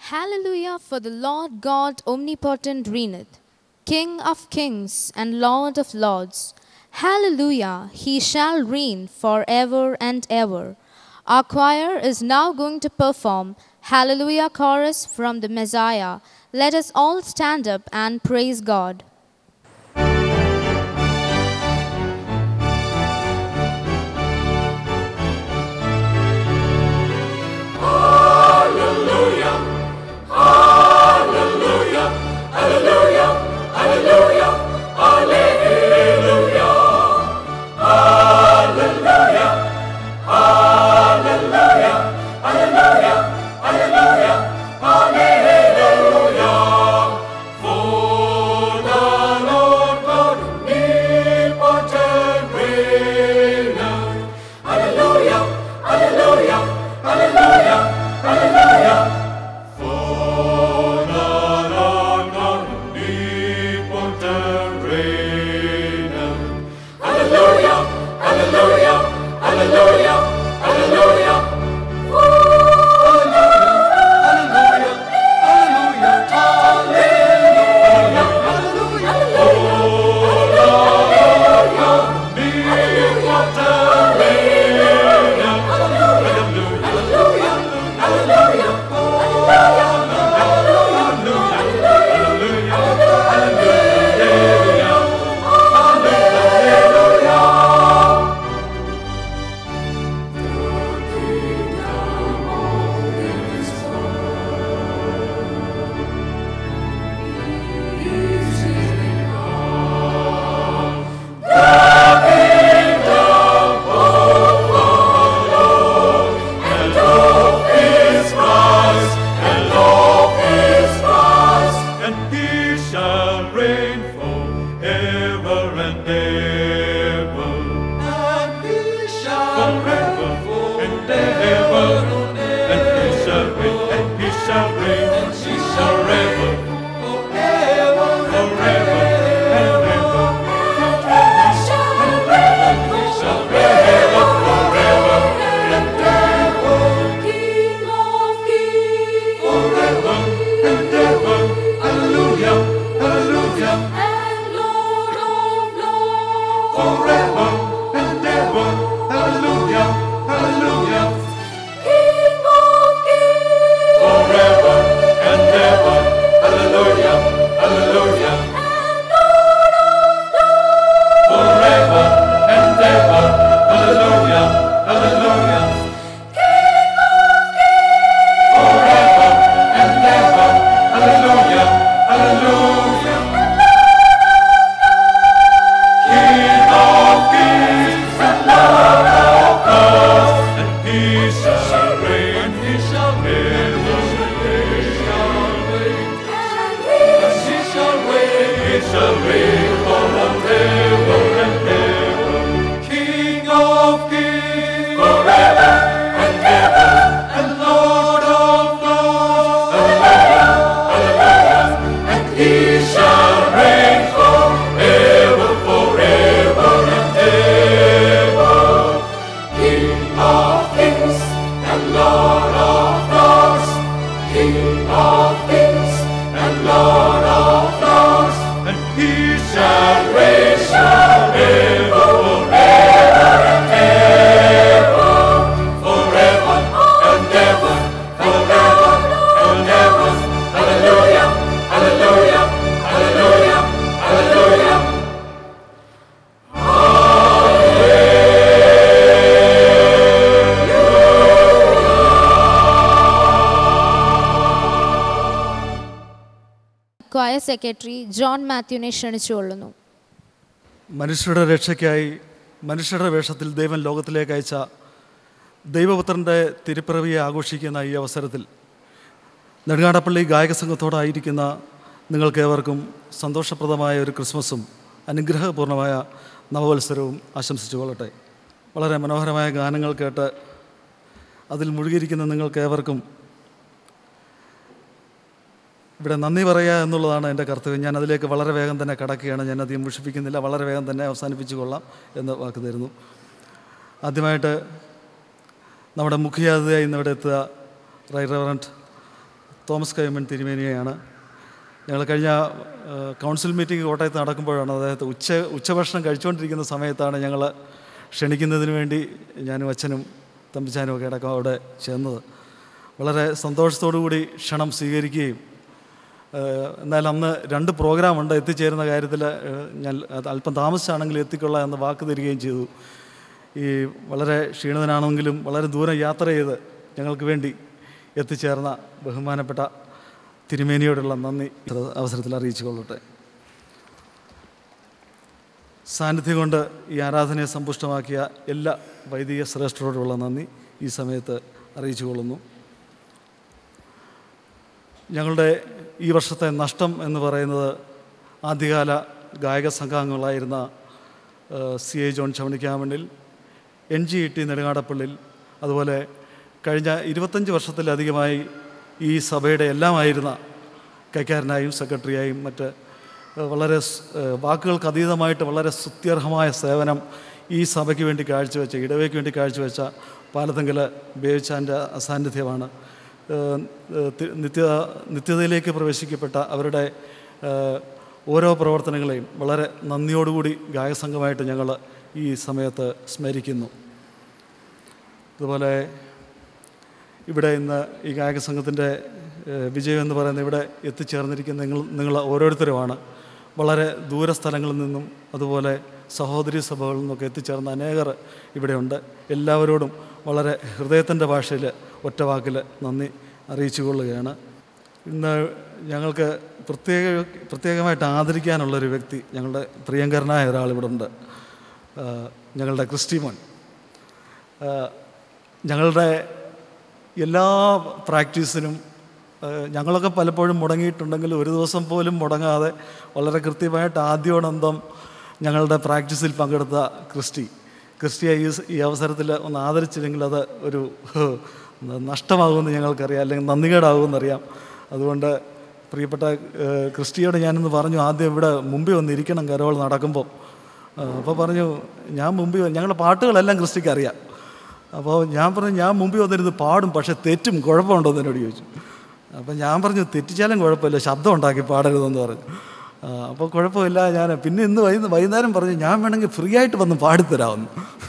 Hallelujah, for the Lord God omnipotent reigneth, King of kings and Lord of lords. Hallelujah, he shall reign forever and ever. Our choir is now going to perform Hallelujah chorus from the Messiah. Let us all stand up and praise God. and he shall reign forever and ever. And he shall forever and ever. And he shall reign, and he shall reign, and he shall reign forever, forever and ever. And he shall reign, and he shall reign forever and ever. King of kings, forever and ever. Hallelujah, hallelujah. And Lord of lords, forever and ever. Hallelujah, hallelujah. King of kings, forever and ever. Hallelujah, hallelujah. And Lord of lords, forever and ever. Hallelujah, hallelujah. King of kings, forever and ever. Hallelujah, hallelujah. King of kings and Lord of lords, and he shall reign, he shall reign, he shall reign, and he shall reign, he shall reign forever and ever. King of kings, forever and ever, and Lord of lords, and he shall reign forever, forever and ever. King of kings and Lord of lords, King of kings and Lord of lords, and he shall reign, shall reign forever and ever, forever and ever, forever and ever. Hallelujah, hallelujah, hallelujah, hallelujah. Choir Secretary John മാത്യുവിനെ ക്ഷണിച്ചുകൊള്ളുന്നു മനുഷ്യരുടെ രക്ഷയ്ക്കായി മനുഷ്യരുടെ വേഷത്തിൽ ദൈവം ലോകത്തിലേക്ക് അയച്ച ദൈവപുത്രൻ്റെ തിരുപ്പിറവിയെ ആഘോഷിക്കുന്ന ഈ അവസരത്തിൽ നെടുങ്ങാടപ്പള്ളി ഗായക സംഘത്തോടായിരിക്കുന്ന നിങ്ങൾക്കേവർക്കും സന്തോഷപ്രദമായ ഒരു ക്രിസ്മസും അനുഗ്രഹപൂർണമായ നവവത്സരവും ആശംസിച്ചു കൊള്ളട്ടെ വളരെ മനോഹരമായ ഗാനങ്ങൾ കേട്ട് അതിൽ മുഴുകിയിരിക്കുന്ന നിങ്ങൾക്കേവർക്കും ഇവിടെ നന്ദി പറയുക എന്നുള്ളതാണ് എൻ്റെ കർത്തവ്യം ഞാൻ അതിലേക്ക് വളരെ വേഗം തന്നെ കടക്കുകയാണ് ഞാൻ അധികം മുഷിപ്പിക്കുന്നില്ല വളരെ വേഗം തന്നെ അവസാനിപ്പിച്ചു കൊള്ളാം എന്ന് വാക്ക് തരുന്നു ആദ്യമായിട്ട് നമ്മുടെ മുഖ്യാതിഥിയായി ഇന്നിവിടെ എത്തുക റൈ റവറൻറ്റ് തോമസ് കൈമൻ തിരുമേനിയെയാണ് ഞങ്ങൾ കഴിഞ്ഞ ആ, കൗൺസിൽ മീറ്റിംഗ് കോട്ടയത്ത് നടക്കുമ്പോഴാണ് അദ്ദേഹത്തെ ഉച്ച ഉച്ചഭക്ഷണം കഴിച്ചുകൊണ്ടിരിക്കുന്ന സമയത്താണ് ഞങ്ങൾ ക്ഷണിക്കുന്നതിന് വേണ്ടി ഞാനും അച്ഛനും തമ്പിച്ചാനും ഒക്കെ അടക്കം അവിടെ ചെന്നത് വളരെ സന്തോഷത്തോടു കൂടി ക്ഷണം സ്വീകരിക്കുകയും ഏഹ് എന്നാൽ അന്ന് രണ്ട് പ്രോഗ്രാമുണ്ട് എത്തിച്ചേരുന്ന കാര്യത്തിൽ ഏഹ് ഞാൻ അത് അല്പം താമസിച്ചാണെങ്കിലും എത്തിക്കൊള്ളാം എന്ന് വാക്ക് തരികയും ചെയ്തു ഈ വളരെ ക്ഷീണിതനാണെങ്കിലും വളരെ ദൂരം യാത്ര ചെയ്ത് ഞങ്ങൾക്ക് വേണ്ടി എത്തിച്ചേർന്ന ബഹുമാനപ്പെട്ട തിരുമേനിയോടുള്ള നന്ദി ഇത്ര അവസരത്തിൽ അറിയിച്ചു കൊള്ളട്ടെ സാന്നിധ്യം കൊണ്ട് ഈ ആരാധനയെ സമ്പുഷ്ടമാക്കിയ എല്ലാ വൈദിക ശ്രേഷ്ഠരോടുള്ള നന്ദി ഈ സമയത്ത് അറിയിച്ചു കൊള്ളുന്നു ഞങ്ങളുടെ ഈ വർഷത്തെ നഷ്ടം എന്ന് പറയുന്നത് ആദ്യകാല ഗായക സംഘാംഗങ്ങളായിരുന്ന ഏഹ്, C A John Chavanikamannil N G E T Nedungadappallil അതുപോലെ കഴിഞ്ഞ ഇരുപത്തഞ്ച് വർഷത്തിലധികമായി ഈ സഭയുടെ എല്ലാമായിരുന്ന കൈക്കാരനായും സെക്രട്ടറിയായും മറ്റ് ഏഹ്, വളരെ സ്- ഏഹ്, വാക്കുകൾക്ക് അതീതമായിട്ട് വളരെ സ്തുത്യർഹമായ സേവനം ഈ സഭയ്ക്ക് വേണ്ടി കാഴ്ചവെച്ച ഇടവയ്ക്ക് വേണ്ടി കാഴ്ചവെച്ച പാലത്തെങ്കിൽ ബേവിച്ചാൻ്റെ അസാന്നിധ്യമാണ് ഏഹ്, ഏഹ്, തി- നിത്യ നിത്യതയിലേക്ക് പ്രവേശിക്കപ്പെട്ട അവരുടെ ഏഹ്, ഓരോ പ്രവർത്തനങ്ങളെയും വളരെ നന്ദിയോടുകൂടി ഗായകസംഘമായിട്ട് ഞങ്ങൾ ഈ സമയത്ത് സ്മരിക്കുന്നു അതുപോലെ ഇവിടെ ഇന്ന് ഈ ഗായക സംഘത്തിൻ്റെ ഏഹ്, വിജയം എന്ന് പറയുന്നത് ഇവിടെ എത്തിച്ചേർന്നിരിക്കുന്ന നിങ്ങൾ നിങ്ങൾ ഓരോരുത്തരുമാണ് വളരെ ദൂര സ്ഥലങ്ങളിൽ നിന്നും അതുപോലെ സഹോദരി സഭകളിൽ നിന്നൊക്കെ എത്തിച്ചേർന്ന അനേകർ ഇവിടെയുണ്ട് എല്ലാവരോടും വളരെ ഹൃദയത്തിൻ്റെ ഭാഷയിൽ ഒറ്റ വാക്കിൽ നന്ദി അറിയിച്ചു കൊള്ളുകയാണ് ഇന്ന് ഞങ്ങൾക്ക് പ്രത്യേക പ്രത്യേകമായിട്ട് ആദരിക്കാനുള്ളൊരു വ്യക്തി ഞങ്ങളുടെ പ്രിയങ്കരനായ ഒരാൾ ഇവിടെ ഉണ്ട് ഏഹ്, ഞങ്ങളുടെ ക്രിസ്റ്റിമോൻ ഏഹ്, ഞങ്ങളുടെ എല്ലാ പ്രാക്ടീസിനും ഏഹ്, ഞങ്ങളൊക്കെ പലപ്പോഴും മുടങ്ങിയിട്ടുണ്ടെങ്കിൽ ഒരു ദിവസം പോലും മുടങ്ങാതെ വളരെ കൃത്യമായിട്ട് ആദ്യോടന്തം ഞങ്ങളുടെ പ്രാക്ടീസിൽ പങ്കെടുത്ത ക്രിസ്റ്റി ക്രിസ്റ്റിയെ ഈ സ്- ഈ അവസരത്തിൽ ഒന്ന് ആദരിച്ചില്ലെങ്കിൽ അത് ഒരു നഷ്ടമാകുമെന്ന് ഞങ്ങൾക്കറിയാം അല്ലെങ്കിൽ നന്ദികേടാകുമെന്നറിയാം അതുകൊണ്ട് പ്രിയപ്പെട്ട ഏഹ്, ക്രിസ്റ്റിയോട് ഞാനിന്ന് പറഞ്ഞു ആദ്യം ഇവിടെ മുമ്പിൽ വന്ന് ഇരിക്കണം കരോൾ നടക്കുമ്പോൾ അപ്പോൾ പറഞ്ഞു ഞാൻ മുമ്പിൽ വ- ഞങ്ങളുടെ പാട്ടുകളെല്ലാം ക്രിസ്റ്റിക്ക് അറിയാം അപ്പോൾ ഞാൻ പറഞ്ഞു ഞാൻ മുമ്പിൽ വന്നിരുന്ന് പാടും പക്ഷേ തെറ്റും കുഴപ്പമുണ്ടോ എന്ന് എന്നോട് ചോദിച്ചു അപ്പോൾ ഞാൻ പറഞ്ഞു തെറ്റിച്ചാലും കുഴപ്പമില്ല ശബ്ദം ഉണ്ടാക്കി പാടരുതെന്ന് പറഞ്ഞു ആ, അപ്പോൾ കുഴപ്പമില്ല ഞാൻ പിന്നെ ഇന്ന് വൈകുന്ന വൈകുന്നേരം പറഞ്ഞു ഞാൻ വേണമെങ്കിൽ ഫ്രീ ആയിട്ട് വന്ന് പാടിത്തരാമെന്ന്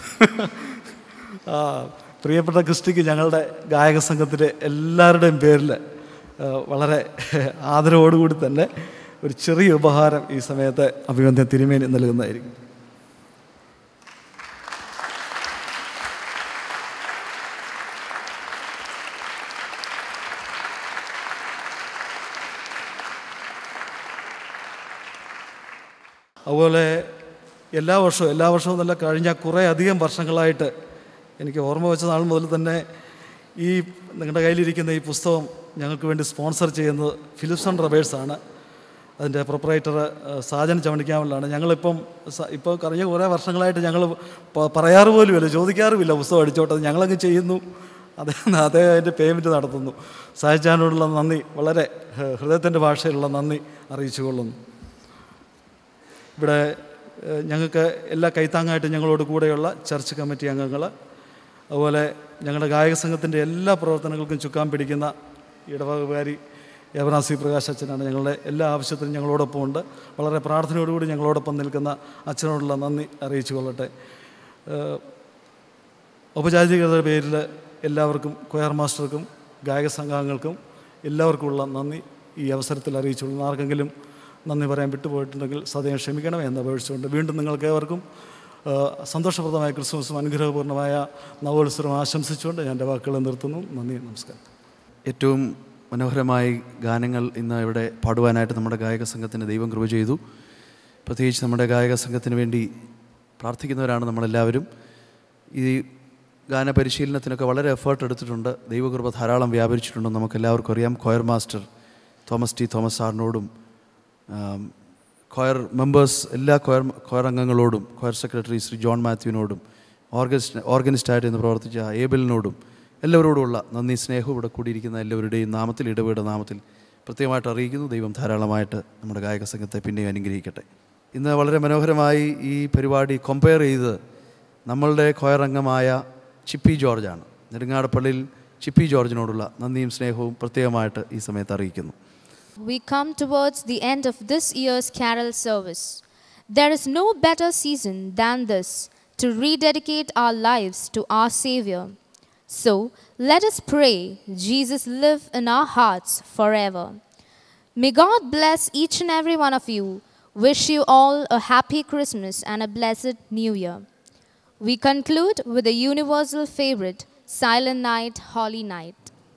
ആ, പ്രിയപ്പെട്ട ക്രിസ്റ്റിക്ക് ഞങ്ങളുടെ ഗായക സംഘത്തിലെ എല്ലാവരുടെയും പേരിൽ ആ, വളരെ ആദരവോടുകൂടി തന്നെ ഒരു ചെറിയ ഉപഹാരം ഈ സമയത്ത് അഭിവന്ദ്യം തിരുമേനി നൽകുന്നതായിരിക്കും അതുപോലെ എല്ലാ വർഷവും എല്ലാ വർഷവും നല്ല കഴിഞ്ഞ കുറേ അധികം വർഷങ്ങളായിട്ട് എനിക്ക് ഓർമ്മ വെച്ച നാൾ മുതൽ തന്നെ ഈ നിങ്ങളുടെ കയ്യിലിരിക്കുന്ന ഈ പുസ്തകം ഞങ്ങൾക്ക് വേണ്ടി സ്പോൺസർ ചെയ്യുന്നത് ഫിലിപ്സൺ റബേഴ്സാണ് അതിൻ്റെ പ്രൊപ്പറേറ്റർ സാജൻ ചവണിക്കാമലാണ് ഞങ്ങളിപ്പം സ- ഇപ്പോൾ കഴിഞ്ഞ കുറേ വർഷങ്ങളായിട്ട് ഞങ്ങൾ പ- പറയാറ് പോലുമില്ല ചോദിക്കാറുമില്ല പുസ്തകം അടിച്ചോട്ടെ ഞങ്ങളങ്ങ് ചെയ്യുന്നു അതേ അതേ അതിൻ്റെ പേയ്മെൻറ്റ് നടത്തുന്നു സാഹിച്ചാനോടുള്ള നന്ദി വളരെ ഹ- ഹൃദയത്തിൻ്റെ ഭാഷയിലുള്ള നന്ദി അറിയിച്ചു കൊള്ളുന്നു ഇവിടെ ഏഹ്, ഞങ്ങൾക്ക് എല്ലാ കൈത്താങ്ങായിട്ട് ഞങ്ങളോട് കൂടെയുള്ള ചർച്ച് കമ്മിറ്റി അംഗങ്ങൾ അതുപോലെ ഞങ്ങളുടെ ഗായക സംഘത്തിൻ്റെ എല്ലാ പ്രവർത്തനങ്ങൾക്കും ചുക്കാൻ പിടിക്കുന്ന ഇടവകാരി യവനാസി പ്രകാശ് അച്ഛനാണ് ഞങ്ങളുടെ എല്ലാ ആവശ്യത്തിനും ഞങ്ങളോടൊപ്പം ഉണ്ട് വളരെ പ്രാർത്ഥനയോടുകൂടി ഞങ്ങളോടൊപ്പം നിൽക്കുന്ന അച്ഛനോടുള്ള നന്ദി അറിയിച്ചു കൊള്ളട്ടെ ഏഹ്, ഔപചാരികതയുടെ പേരിൽ എല്ലാവർക്കും കൊയർ മാസ്റ്റർക്കും ഗായക സംഘാംഗങ്ങൾക്കും എല്ലാവർക്കുമുള്ള നന്ദി ഈ അവസരത്തിൽ അറിയിച്ചുകൊള്ളുന്നു ആർക്കെങ്കിലും നന്ദി പറയാൻ വിട്ടുപോയിട്ടുണ്ടെങ്കിൽ സദയം ക്ഷമിക്കണമേ എന്ന് അപേക്ഷിച്ചുകൊണ്ട് വീണ്ടും നിങ്ങൾക്ക് ഏവർക്കും ആ, സന്തോഷപ്രദമായ ക്രിസ്മസും അനുഗ്രഹപൂർണ്ണമായ നവോത്സവം ആശംസിച്ചുകൊണ്ട് ഞാൻ എൻ്റെ വാക്കുകൾ നിർത്തുന്നു നന്ദി നമസ്കാരം ഏറ്റവും മനോഹരമായ ഗാനങ്ങൾ ഇന്ന് ഇവിടെ പാടുവാനായിട്ട് നമ്മുടെ ഗായക സംഘത്തിന് ദൈവം കൃപ ചെയ്തു പ്രത്യേകിച്ച് നമ്മുടെ ഗായക സംഘത്തിന് വേണ്ടി പ്രാർത്ഥിക്കുന്നവരാണ് നമ്മളെല്ലാവരും ഈ ഗാന പരിശീലനത്തിനൊക്കെ വളരെ എഫേർട്ട് എടുത്തിട്ടുണ്ട് ദൈവകൃപ ധാരാളം വ്യാപരിച്ചിട്ടുണ്ടെന്ന് നമുക്ക് എല്ലാവർക്കും അറിയാം choir master Thomas T Thomas സാറിനോടും ആം, കൊയർ മെമ്പേഴ്സ് എല്ലാ കൊയർ കൊയർ അംഗങ്ങളോടും കൊയർ സെക്രട്ടറി ശ്രീ ജോൺ മാത്യുവിനോടും ഓർഗനിസ്റ്റ് ഓർഗനിസ്റ്റായിട്ട് ഇന്ന് പ്രവർത്തിച്ച ഏബലിനോടും എല്ലാവരോടുമുള്ള നന്ദി സ്നേഹവും ഇവിടെ കൂടിയിരിക്കുന്ന എല്ലാവരുടെയും നാമത്തിൽ ഇടപെട നാമത്തിൽ പ്രത്യേകമായിട്ട് അറിയിക്കുന്നു ദൈവം ധാരാളമായിട്ട് നമ്മുടെ ഗായക സംഘത്തെ പിന്നെയും അനുഗ്രഹിക്കട്ടെ ഇന്ന് വളരെ മനോഹരമായി ഈ പരിപാടി കമ്പയർ ചെയ്ത് നമ്മളുടെ കൊയർ അംഗമായ ചിപ്പി ജോർജാണ് നെടുങ്ങാടപ്പള്ളിയിൽ ചിപ്പി ജോർജിനോടുള്ള നന്ദിയും സ്നേഹവും പ്രത്യേകമായിട്ട് ഈ സമയത്ത് അറിയിക്കുന്നു We come towards the end of this year's carol service. There is no better season than this to rededicate our lives to our Savior. So let us pray Jesus live in our hearts forever. May God bless each and every one of you. Wish you all a happy Christmas and a blessed New Year. We conclude with a universal favorite, Silent Night, Holy Night.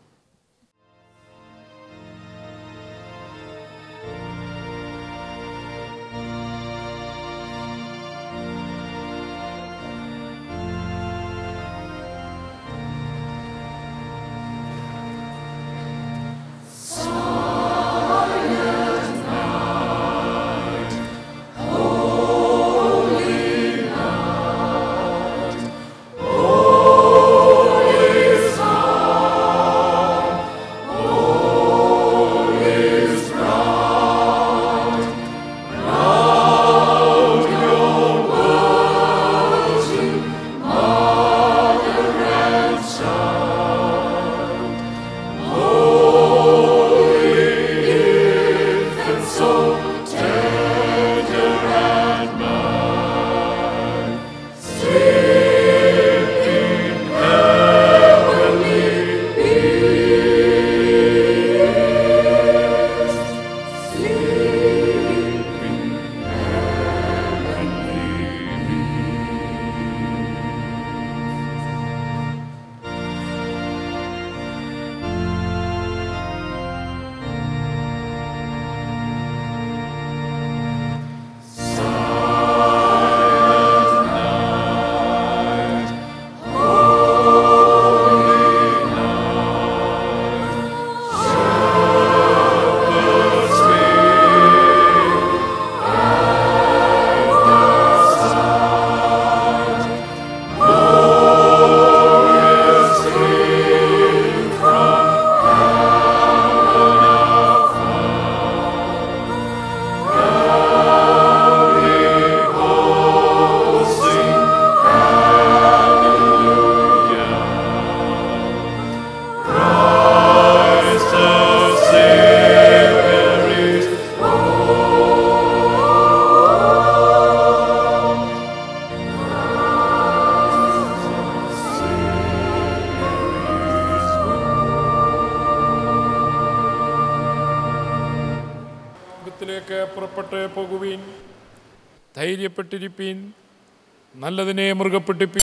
ത്തിലേക്ക് പുറപ്പെട്ട് പോകുവീൻ ധൈര്യപ്പെട്ടിരിപ്പീൻ നല്ലതിനെ മുറുകപ്പെട്ടിപ്പീൻ